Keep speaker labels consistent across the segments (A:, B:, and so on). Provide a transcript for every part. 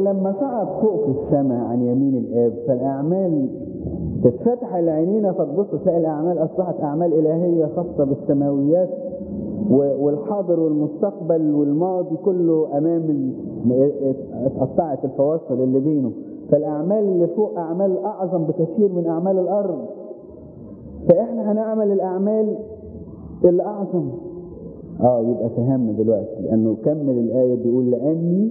A: لكن لما صعد فوق في السماء عن يمين الآب فالأعمال تتفتح لعينينا فتبص تلاقي الأعمال أصبحت أعمال إلهية خاصة بالسماويات والحاضر والمستقبل والماضي كله أمام اتقطعت الفواصل اللي بينه فالأعمال اللي فوق أعمال أعظم بكثير من أعمال الأرض فإحنا هنعمل الأعمال اللي أعظم اه يبقى فهمنا دلوقتي لأنه كمل الآية بيقول لأني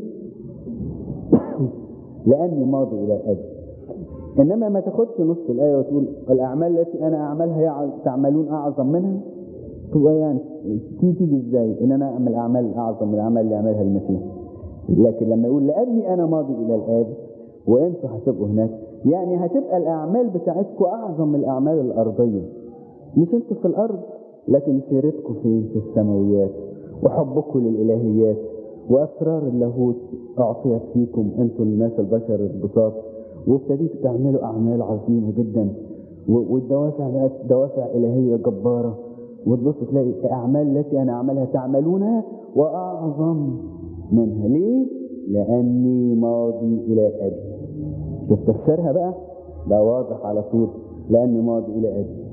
A: لأني ماضي إلى الأجل إنما ما تاخدش نص الآية وتقول الأعمال التي أنا أعملها تعملون أعظم منها تبقى يعني تيجي تيجي إزاي إن أنا أعمل أعمال أعظم من الأعمال اللي عملها المسيح لكن لما يقول لأني أنا ماضي إلى الآب وأنتوا هتبقوا هناك يعني هتبقى الأعمال بتاعتكم أعظم من الأعمال الأرضية مش أنتوا في الأرض لكن سيرتكم فين في السماويات وحبكم للإلهيات وأسرار اللاهوت أعطيت فيكم أنتم الناس البشر البساط وابتديتوا تعملوا أعمال عظيمة جدا والدوافع بقت دوافع إلهية جبارة وتبص تلاقي أعمال التي أنا أعملها تعملونها وأعظم منها ليه؟ لأني ماضي إلى أبي شوف تفسيرها بقى بقى واضح على طول لأني ماضي إلى أبي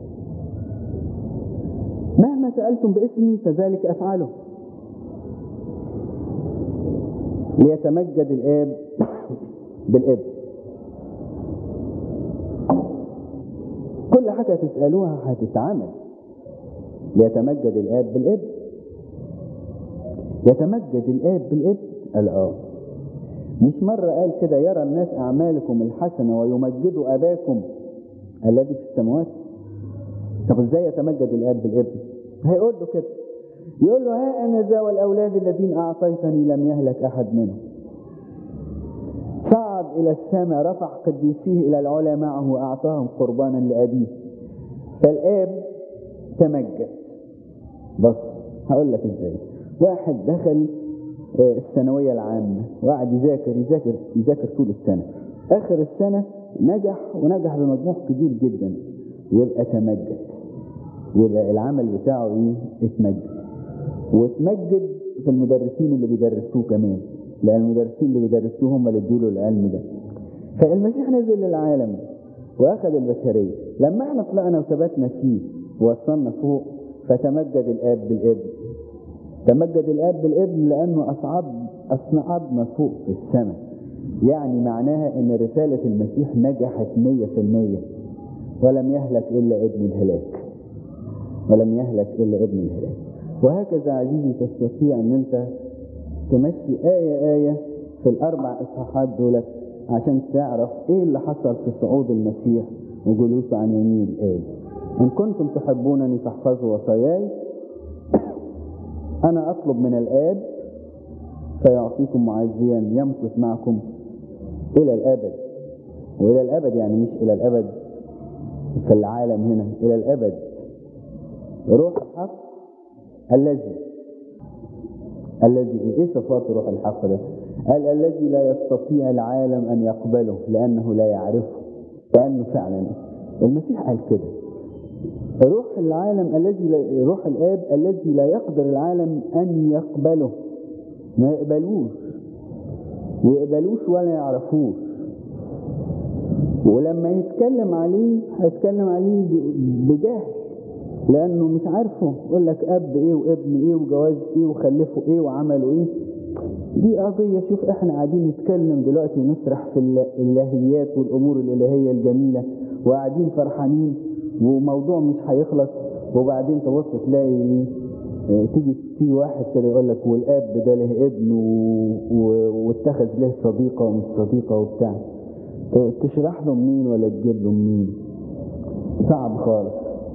A: مهما سألتم باسمي فذلك أفعله ليتمجد الآب بالابن كل حاجة تسألوها هتتعمل ليتمجد الآب بالابن يتمجد الآب بالابن قال اه مش مرة قال كده يرى الناس أعمالكم الحسنة ويمجدوا أباكم الذي في السماوات طب ازاي يتمجد الآب بالابن هيقول له كده يقول له ها أنا ذا والأولاد الذين أعطيتني لم يهلك أحد منهم صعد إلى السماء رفع قديسيه إلى العلا معه وأعطاهم قربانا لأبيه فالآب تمجد بص هقول لك ازاي واحد دخل الثانوية العامة وقعد يذاكر يذاكر يذاكر طول السنة آخر السنة نجح ونجح بمجموع كبير جدا يبقى تمجد يبقى العمل بتاعه ايه اتمجد واتمجد في المدرسين اللي بيدرسوه كمان لان المدرسين اللي بيدرسوه هم اللي ادوا العلم ده فالمسيح نزل للعالم واخذ البشريه لما احنا طلعنا وثبتنا فيه ووصلنا فوق فتمجد الاب بالابن تمجد الاب بالابن لانه اصعد اصعدنا فوق في السماء يعني معناها ان رساله المسيح نجحت 100% ولم يهلك الا ابن الهلاك ولم يهلك الا ابن الهلاك وهكذا عزيزي تستطيع ان انت تمشي آية آية في الأربع إصحاحات دولت عشان تعرف إيه اللي حصل في صعود المسيح وجلوسه عن يمين الآب إن كنتم تحبونني فاحفظوا وصاياي أنا أطلب من الآب فيعطيكم معزيا يمكث معكم إلى الأبد وإلى الأبد يعني مش إلى الأبد في العالم هنا إلى الأبد روح الحق الذي الذي ايه صفات روح الحق ده قال الذي لا يستطيع العالم ان يقبله لانه لا يعرفه لانه فعلا المسيح قال كده روح العالم الذي لا روح الاب الذي لا يقدر العالم ان يقبله ما يقبلوش يقبلوش ولا يعرفوش ولما يتكلم عليه هيتكلم عليه بجهل لانه مش عارفه يقول لك اب ايه وابن ايه وجواز ايه وخلفوا ايه وعملوا ايه دي قضية شوف احنا قاعدين نتكلم دلوقتي ونسرح في الالهيات والامور الالهية الجميلة وقاعدين فرحانين وموضوع مش هيخلص وبعدين تبص تلاقي ايه تيجي تيجي واحد كده يقول لك والاب ده له ابن واتخذ له صديقه ومش صديقه وبتاع تشرح له منين ولا تجيب له منين صعب خالص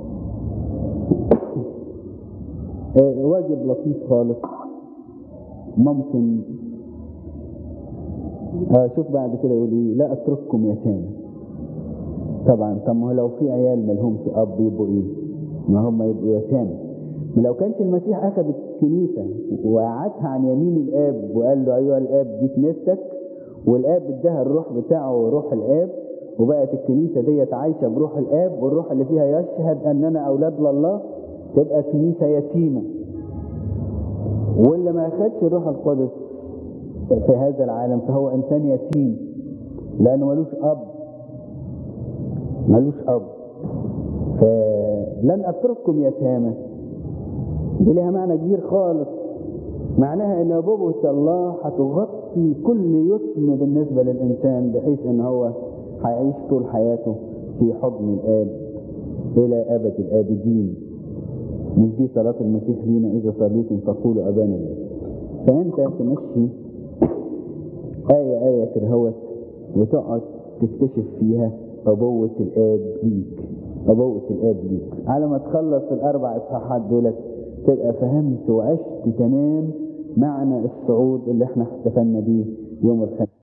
A: واجب لطيف خالص ممكن آه شوف بعد كده يقول ايه لا اترككم يتامى طبعا طب ما لو في عيال ما لهمش اب يبقوا ايه ما هم يبقوا يتامى ما لو كانش المسيح اخذ الكنيسه وقعدها عن يمين الاب وقال له ايها الاب دي كنيستك والاب اداها الروح بتاعه روح الاب وبقت الكنيسه ديت عايشه بروح الاب والروح اللي فيها يشهد اننا اولاد لله تبقى كنيسه يتيمه واللي ما اخدش الروح القدس في هذا العالم فهو انسان يتيم لانه ملوش اب ملوش اب فلن اترككم يتامى دي لها معنى كبير خالص معناها ان ابوة الله هتغطي كل يتم بالنسبه للانسان بحيث ان هو هيعيش طول حياته في حضن الاب الى ابد الابدين مش دي صلاة المسيح لينا إذا صليتم فقولوا أبانا الذي فأنت تمشي آية آية كرهوت وتقعد تكتشف فيها أبوة الآب ليك أبوة الآب ليك على ما تخلص الأربع إصحاحات دولت تبقى فهمت وعشت تمام معنى الصعود اللي احنا احتفلنا بيه يوم الخميس